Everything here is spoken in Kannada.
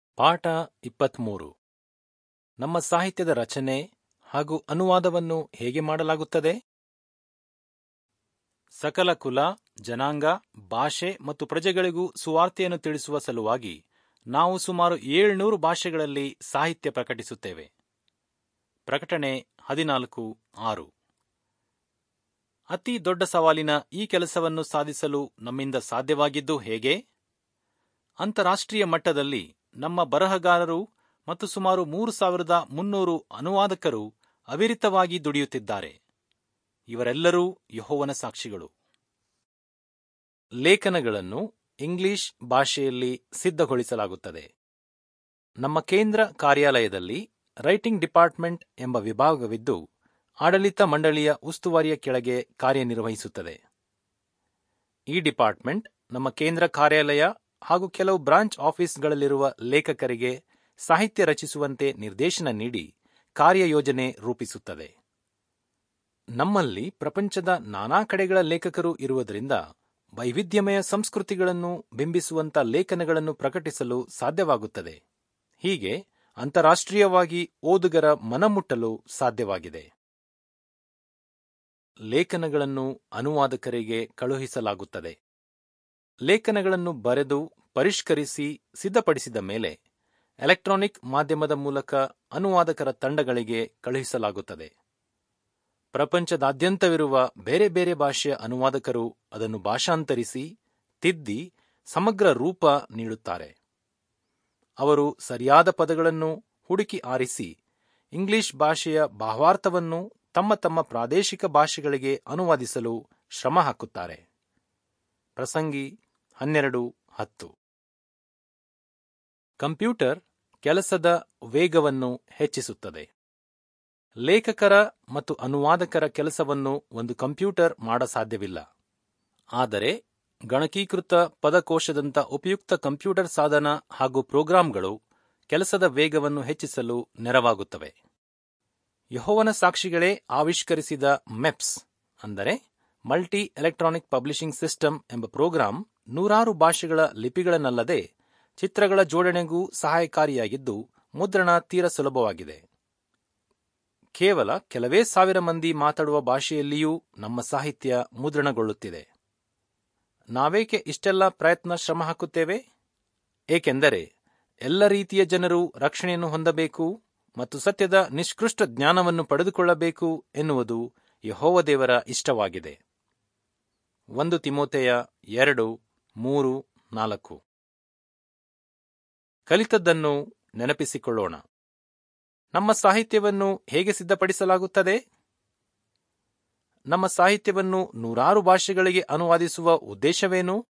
ಪಾಠ ಇಪ್ಪತ್ಮೂರು ನಮ್ಮ ಸಾಹಿತ್ಯದ ರಚನೆ ಹಾಗೂ ಅನುವಾದವನ್ನು ಹೇಗೆ ಮಾಡಲಾಗುತ್ತದೆ ಸಕಲ ಕುಲ ಜನಾಂಗ ಭಾಷೆ ಮತ್ತು ಪ್ರಜೆಗಳಿಗೂ ಸುವಾರ್ತೆಯನ್ನು ತಿಳಿಸುವ ಸಲುವಾಗಿ ನಾವು ಸುಮಾರು ಏಳ್ನೂರು ಭಾಷೆಗಳಲ್ಲಿ ಸಾಹಿತ್ಯ ಪ್ರಕಟಿಸುತ್ತೇವೆ ಪ್ರಕಟಣೆ ಹದಿನಾಲ್ಕು ಆರು ಅತಿ ದೊಡ್ಡ ಸವಾಲಿನ ಈ ಕೆಲಸವನ್ನು ಸಾಧಿಸಲು ನಮ್ಮಿಂದ ಸಾಧ್ಯವಾಗಿದ್ದು ಹೇಗೆ ಅಂತಾರಾಷ್ಟ್ರೀಯ ಮಟ್ಟದಲ್ಲಿ ನಮ್ಮ ಬರಹಗಾರರು ಮತ್ತು ಸುಮಾರು ಮೂರು ಸಾವಿರದ ಮುನ್ನೂರು ಅನುವಾದಕರು ಅವಿರಿತವಾಗಿ ದುಡಿಯುತ್ತಿದ್ದಾರೆ ಇವರೆಲ್ಲರೂ ಯಹೋವನ ಸಾಕ್ಷಿಗಳು ಲೇಖನಗಳನ್ನು ಇಂಗ್ಲಿಷ್ ಭಾಷೆಯಲ್ಲಿ ಸಿದ್ಧಗೊಳಿಸಲಾಗುತ್ತದೆ ನಮ್ಮ ಕೇಂದ್ರ ಕಾರ್ಯಾಲಯದಲ್ಲಿ ರೈಟಿಂಗ್ ಡಿಪಾರ್ಟ್ಮೆಂಟ್ ಎಂಬ ವಿಭಾಗವಿದ್ದು ಆಡಳಿತ ಮಂಡಳಿಯ ಉಸ್ತುವಾರಿಯ ಕೆಳಗೆ ಕಾರ್ಯನಿರ್ವಹಿಸುತ್ತದೆ ಈ ಡಿಪಾರ್ಟ್ಮೆಂಟ್ ನಮ್ಮ ಕೇಂದ್ರ ಕಾರ್ಯಾಲಯ ಹಾಗೂ ಕೆಲವು ಬ್ರಾಂಚ್ ಆಫೀಸ್ಗಳಲ್ಲಿರುವ ಲೇಖಕರಿಗೆ ಸಾಹಿತ್ಯ ರಚಿಸುವಂತೆ ನಿರ್ದೇಶನ ನೀಡಿ ಕಾರ್ಯಯೋಜನೆ ರೂಪಿಸುತ್ತದೆ ನಮ್ಮಲ್ಲಿ ಪ್ರಪಂಚದ ನಾನಾ ಕಡೆಗಳ ಲೇಖಕರು ಇರುವುದರಿಂದ ವೈವಿಧ್ಯಮಯ ಸಂಸ್ಕೃತಿಗಳನ್ನು ಬಿಂಬಿಸುವಂತ ಲೇಖನಗಳನ್ನು ಪ್ರಕಟಿಸಲು ಸಾಧ್ಯವಾಗುತ್ತದೆ ಹೀಗೆ ಅಂತಾರಾಷ್ಟ್ರೀಯವಾಗಿ ಓದುಗರ ಮನಮುಟ್ಟಲು ಸಾಧ್ಯವಾಗಿದೆ ಲೇಖನಗಳನ್ನು ಅನುವಾದಕರಿಗೆ ಕಳುಹಿಸಲಾಗುತ್ತದೆ ಲೇಖನಗಳನ್ನು ಬರೆದು ಪರಿಷ್ಕರಿಸಿ ಸಿದ್ಧಪಡಿಸಿದ ಮೇಲೆ ಎಲೆಕ್ಟ್ರಾನಿಕ್ ಮಾಧ್ಯಮದ ಮೂಲಕ ಅನುವಾದಕರ ತಂಡಗಳಿಗೆ ಕಳುಹಿಸಲಾಗುತ್ತದೆ ಪ್ರಪಂಚದಾದ್ಯಂತವಿರುವ ಬೇರೆ ಬೇರೆ ಭಾಷೆಯ ಅನುವಾದಕರು ಅದನ್ನು ಭಾಷಾಂತರಿಸಿ ತಿದ್ದಿ ಸಮಗ್ರ ರೂಪ ನೀಡುತ್ತಾರೆ ಅವರು ಸರಿಯಾದ ಪದಗಳನ್ನು ಹುಡುಕಿ ಆರಿಸಿ ಇಂಗ್ಲಿಷ್ ಭಾಷೆಯ ಭಾವಾರ್ಥವನ್ನು ತಮ್ಮ ತಮ್ಮ ಪ್ರಾದೇಶಿಕ ಭಾಷೆಗಳಿಗೆ ಅನುವಾದಿಸಲು ಶ್ರಮ ಹಾಕುತ್ತಾರೆ ಪ್ರಸಂಗಿ ಹನ್ನೆರಡು ಹತ್ತು ಕಂಪ್ಯೂಟರ್ ಕೆಲಸದ ವೇಗವನ್ನು ಹೆಚ್ಚಿಸುತ್ತದೆ ಲೇಖಕರ ಮತ್ತು ಅನುವಾದಕರ ಕೆಲಸವನ್ನು ಒಂದು ಕಂಪ್ಯೂಟರ್ ಮಾಡಸಾಧ್ಯವಿಲ್ಲ ಆದರೆ ಗಣಕೀಕೃತ ಪದಕೋಶದಂಥ ಉಪಯುಕ್ತ ಕಂಪ್ಯೂಟರ್ ಸಾಧನ ಹಾಗೂ ಪ್ರೋಗ್ರಾಂಗಳು ಕೆಲಸದ ವೇಗವನ್ನು ಹೆಚ್ಚಿಸಲು ನೆರವಾಗುತ್ತವೆ ಯಹೋವನ ಸಾಕ್ಷಿಗಳೇ ಆವಿಷ್ಕರಿಸಿದ ಮೆಪ್ಸ್ ಅಂದರೆ ಮಲ್ಟಿ ಎಲೆಕ್ಟ್ರಾನಿಕ್ ಪಬ್ಲಿಷಿಂಗ್ ಸಿಸ್ಟಮ್ ಎಂಬ ಪ್ರೋಗ್ರಾಂ ನೂರಾರು ಭಾಷೆಗಳ ಲಿಪಿಗಳನ್ನಲ್ಲದೆ ಚಿತ್ರಗಳ ಜೋಡಣೆಗೂ ಸಹಾಯಕಾರಿಯಾಗಿದ್ದು ಮುದ್ರಣ ತೀರ ಸುಲಭವಾಗಿದೆ ಕೇವಲ ಕೆಲವೇ ಸಾವಿರ ಮಂದಿ ಮಾತಾಡುವ ಭಾಷೆಯಲ್ಲಿಯೂ ನಮ್ಮ ಸಾಹಿತ್ಯ ಮುದ್ರಣಗೊಳ್ಳುತ್ತಿದೆ ನಾವೇಕೆ ಇಷ್ಟೆಲ್ಲ ಪ್ರಯತ್ನ ಶ್ರಮ ಹಾಕುತ್ತೇವೆ ಏಕೆಂದರೆ ಎಲ್ಲ ರೀತಿಯ ಜನರು ರಕ್ಷಣೆಯನ್ನು ಹೊಂದಬೇಕು ಮತ್ತು ಸತ್ಯದ ನಿಷ್ಕೃಷ್ಟ ಜ್ಞಾನವನ್ನು ಪಡೆದುಕೊಳ್ಳಬೇಕು ಎನ್ನುವುದು ಯಹೋವ ದೇವರ ಇಷ್ಟವಾಗಿದೆ ಒಂದು ತಿಮೋತೆಯ ಎರಡು ಮೂರು ನಾಲ್ಕು ಕಲಿತದ್ದನ್ನು ನೆನಪಿಸಿಕೊಳ್ಳೋಣ ನಮ್ಮ ಸಾಹಿತ್ಯವನ್ನು ಹೇಗೆ ಸಿದ್ಧಪಡಿಸಲಾಗುತ್ತದೆ ನಮ್ಮ ಸಾಹಿತ್ಯವನ್ನು ನೂರಾರು ಭಾಷೆಗಳಿಗೆ ಅನುವಾದಿಸುವ ಉದ್ದೇಶವೇನು